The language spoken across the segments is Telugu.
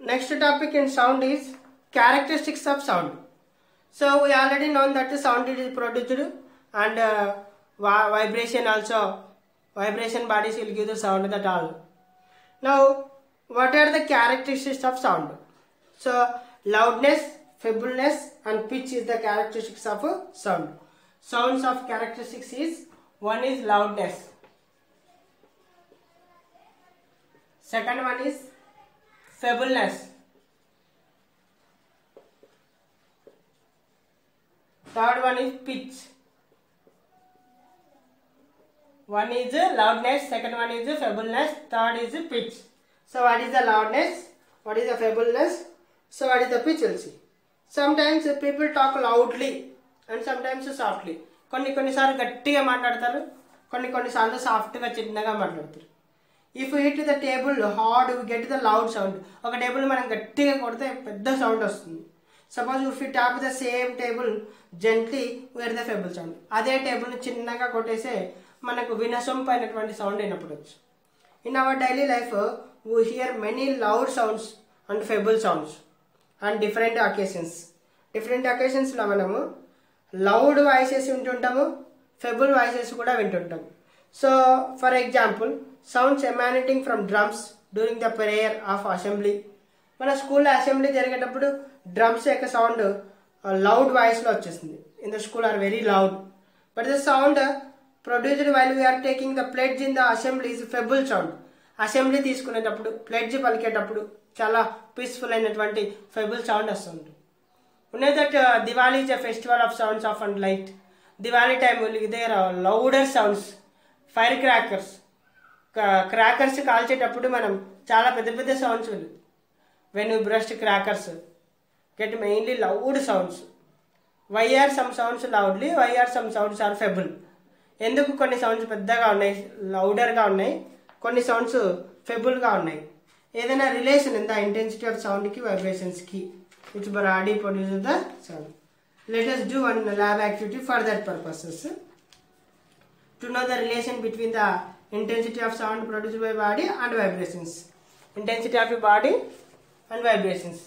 next topic in sound is characteristics of sound. So we already know that the sound is produced and uh, vi- vibration also vibration bodies will give the sound that all. Now what are the characteristics of sound? So loudness, feebleness and pitch is the characteristics of a sound. Sounds of characteristics is one is loudness. Second one is feebleness. Third one is pitch. One is uh, loudness, second one is uh, feebleness, third is uh, pitch. So what is the loudness? What is the feebleness? So what is the pitch? We'll see. Sometimes uh, people talk loudly and sometimes softly. కొన్ని కొన్నిసార్లు గట్టిగా మాట్లాడతారు కొన్ని కొన్నిసార్లు సాఫ్ట్గా చిన్నగా మాట్లాడతారు if hit the table hard get the loud sound ఒక టేబుల్ మనం గట్టిగా కొడితే పెద్ద సౌండ్ వస్తుంది suppose if you tap the same table gently where the feeble sound అదే టేబుల్ని చిన్నగా కొట్టేసే మనకు వినసొంపు అయినటువంటి సౌండ్ వినపడవచ్చు in our daily life we hear many loud sounds and feeble sounds and different occasions different అకేషన్స్లో మనము లౌడ్ వాయిసెస్ వింటుంటాము ఫెబుల్ వాయిసెస్ కూడా వింటుంటాము so for example sounds emanating from drums during the prayer of assembly మన స్కూల్లో అసెంబ్లీ జరిగేటప్పుడు డ్రమ్స్ యొక్క సౌండ్ లౌడ్ వాయిస్లో వచ్చేస్తుంది in the school are very loud but the sound produced while we are taking the pledge in the assembly is feeble sound assembly తీసుకునేటప్పుడు ప్లేడ్జ్ పలికేటప్పుడు చాలా పీస్ఫుల్ అయినటువంటి ఫెబుల్ సౌండ్ వస్తుంది ఉన్నే that Diwali is a festival of sounds of and light Diwali time there louder sounds fire crackers crackers కాల్చేటప్పుడు మనం చాలా పెద్ద పెద్ద sounds when you burst crackers get mainly loud sounds why are some sounds loudly why are some sounds are feeble ఎందుకు కొన్ని సౌండ్స్ పెద్దగా ఉన్నాయి లౌడర్గా ఉన్నాయి కొన్ని సౌండ్స్ ఫెబుల్గా ఉన్నాయి ఏదైనా రిలేషన్ ఉందా ఇంటెన్సిటీ ఆఫ్ సౌండ్కి వైబ్రేషన్స్కి which body produce the sound let us do one lab activity for that purposes to know the relation between the intensity of sound produced by body and vibrations intensity of your body and vibrations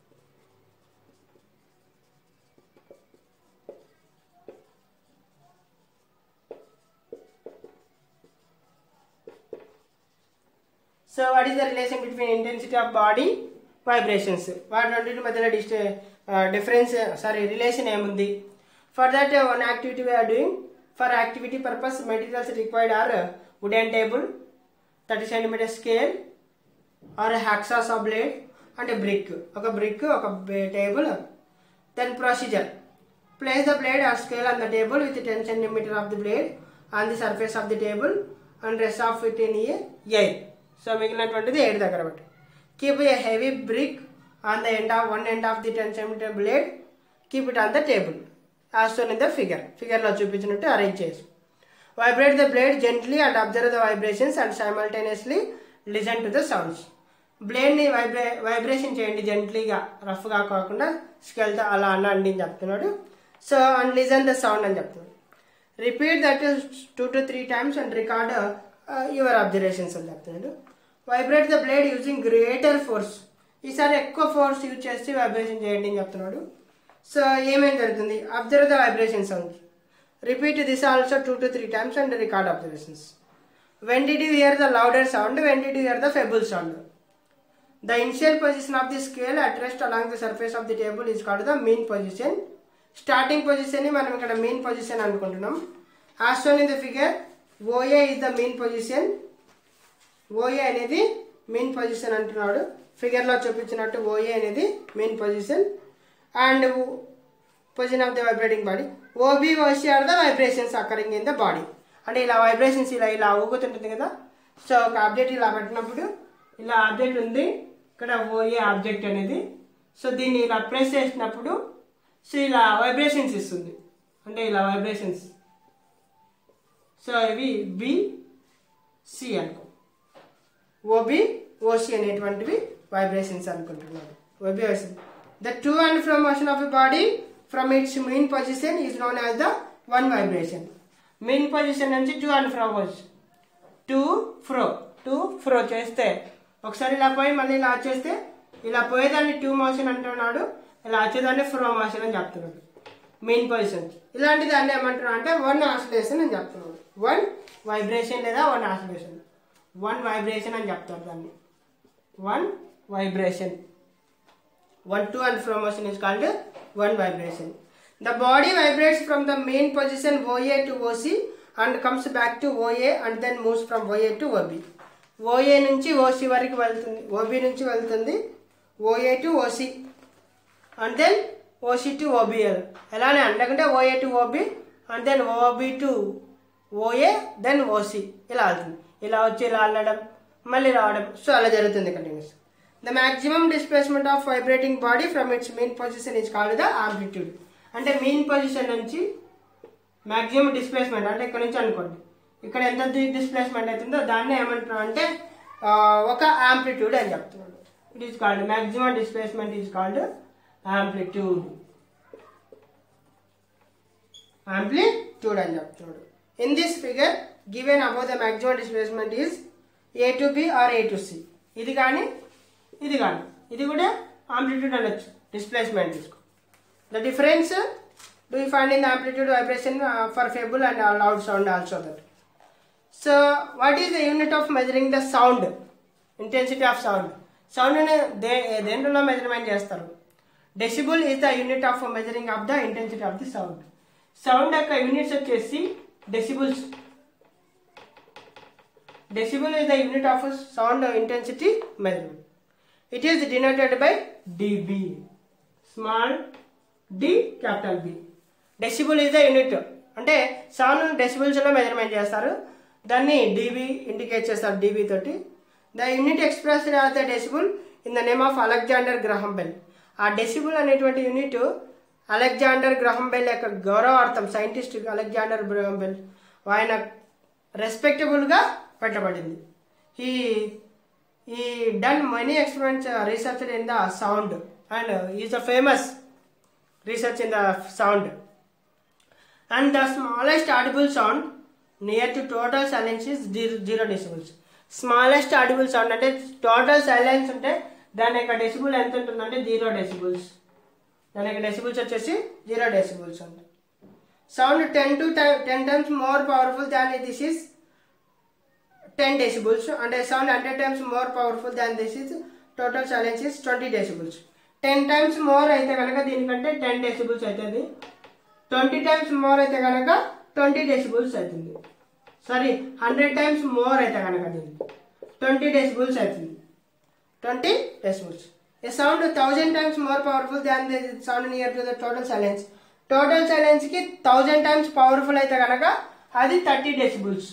so what is the relation between intensity of body vibrations వాటి రెండింటి మధ్యలో డిస్ట డిఫరెన్స్ సారీ రిలేషన్ ఏముంది for that one activity we are doing for activity purpose materials required are wooden table thirty centimeter scale or hacksaws uh blade and brick ఒక బ్రిక్ ఒక table then procedure place the blade or scale on the table with ten centimeter of the blade on the surface of the table and rest of it in a eight so మిగిలినటువంటిది ఎయిట్ దగ్గర పెట్టి keep a heavy brick on the end of one end of the ten centimeter blade keep it on the table as shown in the figure ఫిగర్లో చూపించినట్టు అరేంజ్ చేసి vibrate the blade gently and observe the vibrations and simultaneously listen to the sounds బ్లేడ్ని వైబ్రే వైబ్రేషన్ చేయండి జెంట్లీగా రఫ్గా కాకుండా స్కెల్తో అలా అన్న అండి అని చెప్తున్నాడు so and listen the sound అని చెప్తున్నాడు repeat that two to three times and record your observations అని చెప్తున్నాడు vibrate the blade using greater force ఈసారి ఎక్కువ ఫోర్స్ యూజ్ చేసి వైబ్రేషన్ చేయండి అని చెప్తున్నాడు సో ఏమేం జరుగుతుంది observe the vibration sound repeat this also two to three times and record observations when did you hear the louder sound when did you hear the feeble sound the initial position of the scale at rest along the surface of the table is called the mean position starting position ని మనం ఇక్కడ మీన్ పొజిషన్ అనుకుంటున్నాం as shown in the figure O A is the mean position OA అనేది మెయిన్ పొజిషన్ అంటున్నాడు ఫిగర్లో చూపించినట్టు ఓఏ అనేది main position and position of the vibrating body O B O C are the vibrations occurring in the body అంటే ఇలా వైబ్రేషన్స్ ఇలా ఇలా ఊగుతుంటుంది కదా సో ఒక ఆబ్జెక్ట్ ఇలా పెట్టినప్పుడు ఇలా ఆబ్జెక్ట్ ఉంది ఇక్కడ ఓఏ ఆబ్జెక్ట్ అనేది సో దీన్ని ఇలా ప్రెస్ చేసినప్పుడు సో ఇలా వైబ్రేషన్స్ ఇస్తుంది అంటే ఇలా వైబ్రేషన్స్ సో ఇవి బి సి అనుకో ఓబి ఓసి అనేటువంటివి వైబ్రేషన్స్ అనుకుంటున్నాను O B O C the to and from motion of the body from its main position is known as the one vibration main position నుంచి to and from position to fro to fro చేస్తే ఒకసారి ఇలా పోయి మళ్ళీ ఇలా చేస్తే ఇలా పోయేదాన్ని టూ మోషన్ అంటున్నాడు ఇలా వచ్చేదాన్ని ఫ్రో మోషన్ అని చెప్తున్నాడు మెయిన్ పొజిషన్ ఇలాంటి దాన్ని ఏమంటున్నాడు అంటే వన్ ఆసిలేషన్ అని చెప్తున్నాడు వన్ వైబ్రేషన్ లేదా వన్ ఆసిలేషన్ వన్ వైబ్రేషన్ అని చెప్తారు దాన్ని one vibration one to and from motion is called one vibration. The body vibrates from the main position OA to OC and comes back to OA and then moves from OA to OB. OA నుంచి OC వరకు వెళ్తుంది OB నుంచి వెళ్తుంది OA to OC and then OC to OBL ఎలానే అంటే OA to OB and then OB to OA then OC ఇలా వెళ్తుంది ఇలా వచ్చి ఇలా వెళ్ళడం మళ్ళీ రావడం సో అలా జరుగుతుంది continuous the maximum displacement of vibrating body from its main position is called the amplitude అంటే మెయిన్ పొజిషన్ నుంచి మ్యాక్సిమం డిస్ప్లేస్మెంట్ అంటే ఇక్కడ నుంచి అనుకోండి ఇక్కడ ఎంత డిస్ప్లేస్మెంట్ అవుతుందో దాన్ని ఏమంటున్నాం అంటే ఆ, ఒక ఆంప్లిట్యూడ్ అని చెప్తున్నాడు it is called maximum displacement is called amplitude amplitude అని చెప్తున్నాడు in this figure given about the maximum displacement is A to B or A to C ఇది కానీ ఇది కానీ ఇది కూడా ఆంప్లిట్యూడ్ అనొచ్చు డిస్ప్లేస్మెంట్ తీసుకో the difference do you find in amplitude vibration for feeble and loud sound also that so what is the unit of measuring the sound intensity of sound సౌండ్ని దే దేంట్లో మెజర్మెంట్ చేస్తారు decibel is the unit of measuring of the intensity of the sound sound యొక్క యూనిట్స్ వచ్చేసి decibels decibel is the unit of sound intensity measurement. It is denoted by dB. Small d, capital B. Decibel is the unit అంటే సౌండ్ డెసిబుల్స్లో మెజర్మెంట్ చేస్తారు దాన్ని డీబీ ఇండికేట్ చేస్తారు డీబీ తోటి the unit express of the decibel in the name of Alexander Graham Bell ఆ డెసిబుల్ అనేటువంటి యూనిట్ అలెగ్జాండర్ గ్రహం బెల్ యొక్క గౌరవార్థం సైంటిస్ట్ అలెగ్జాండర్ గ్రహం బెల్ ఆయన రెస్పెక్టబుల్గా పెట్టబడింది ఈ ఈ done many experiments research in the sound and is a famous research in the sound and the smallest audible sound near to total silence is zero decibels smallest audible sound అంటే టోటల్ సైలెన్స్ ఉంటే దాని యొక్క డెసిబుల్ ఎంత ఉంటుందంటే జీరో డెసిబుల్స్ దాని యొక్క డెసిబుల్స్ వచ్చేసి జీరో డెసిబుల్స్ ఉంటాయి sound ten to ten times more powerful than this is ten decibels అంటే sound hundred times more powerful than this is total silence is twenty decibels ten times more అయితే కనుక దీనికంటే టెన్ డెసిబుల్స్ అవుతుంది ట్వంటీ టైమ్స్ మోర్ అయితే కనుక ట్వంటీ డెసిబుల్స్ అవుతుంది సారీ హండ్రెడ్ టైమ్స్ మోర్ అయితే కనుక దీనికి ట్వంటీ డెసిబుల్స్ అవుతుంది twenty decibels a sound thousand times more powerful than the sound near to the total silence total silence కి థౌజండ్ టైమ్స్ పవర్ఫుల్ అయితే కనుక అది థర్టీ డెసిబుల్స్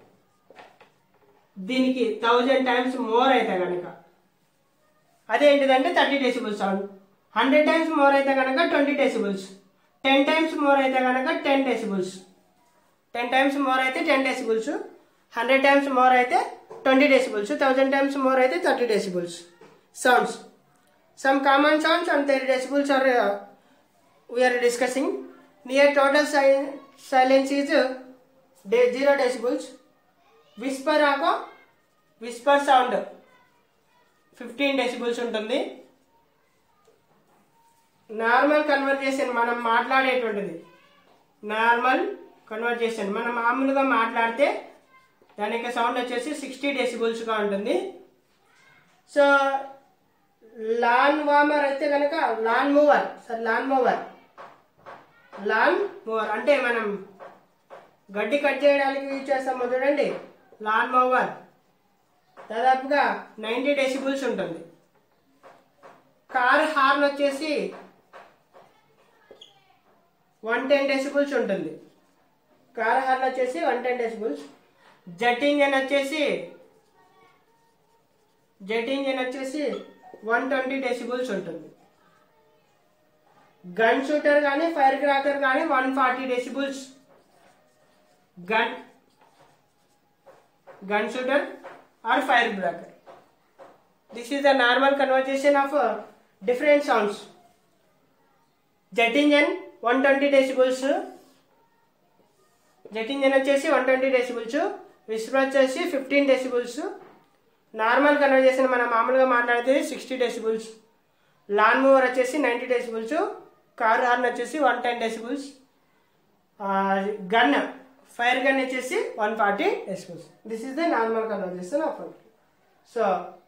దీనికి థౌజండ్ టైమ్స్ మోర్ అయితే కనుక అదేంటిదంటే thirty decibels sound hundred times more అయితే కనుక twenty decibels ten times more అయితే కనుక ten decibels ten times more అయితే ten decibels hundred times more అయితే twenty decibels thousand times more అయితే thirty decibels sounds some common sounds and thirty decibels are we are discussing near total silence is zero decibels whisper ఆకో విస్పర్ సౌండ్ ఫిఫ్టీన్ డెసిబుల్స్ ఉంటుంది నార్మల్ కన్వర్జేషన్ మనం మాట్లాడేటువంటిది నార్మల్ కన్వర్జేషన్ మనం మామూలుగా మాట్లాడితే దాని యొక్క సౌండ్ వచ్చేసి సిక్స్టీ డెసిబుల్స్గా ఉంటుంది సో లాన్ వామర్ అయితే కనుక lawn mower sir lawn mower lawn mower అంటే మనం గడ్డి కట్ చేయడానికి యూజ్ చేస్తాము చూడండి లాన్ మూవర్ దాదాపుగా నైంటీ డెసిబుల్స్ ఉంటుంది కార్ హార్న్ వచ్చేసి వన్ టెన్ డెసిబుల్స్ ఉంటుంది కార్ హార్న్ వచ్చేసి one ten decibels jet engine వచ్చేసి జెట్ ఇంజన్ వచ్చేసి వన్ ట్వంటీ డెసిబుల్స్ ఉంటుంది గన్ షూటర్ కానీ ఫైర్ క్రాకర్ కానీ one forty decibels gun gun shooter or fire cracker this is the normal conversation of different sounds jet engine one twenty decibels jet engine వచ్చేసి వన్ ట్వంటీ డెసిబుల్స్ విస్పర్ వచ్చేసి ఫిఫ్టీన్ డెసిబుల్స్ నార్మల్ కన్వర్జేషన్ మనం మామూలుగా మాట్లాడితే సిక్స్టీ డెసిబుల్స్ లాన్ మూవర్ వచ్చేసి నైంటీ డెసిబుల్స్ కార్ హార్న్ వచ్చేసి one ten decibels gun fire gun వచ్చేసి one forty decibels this is the normal conversation of so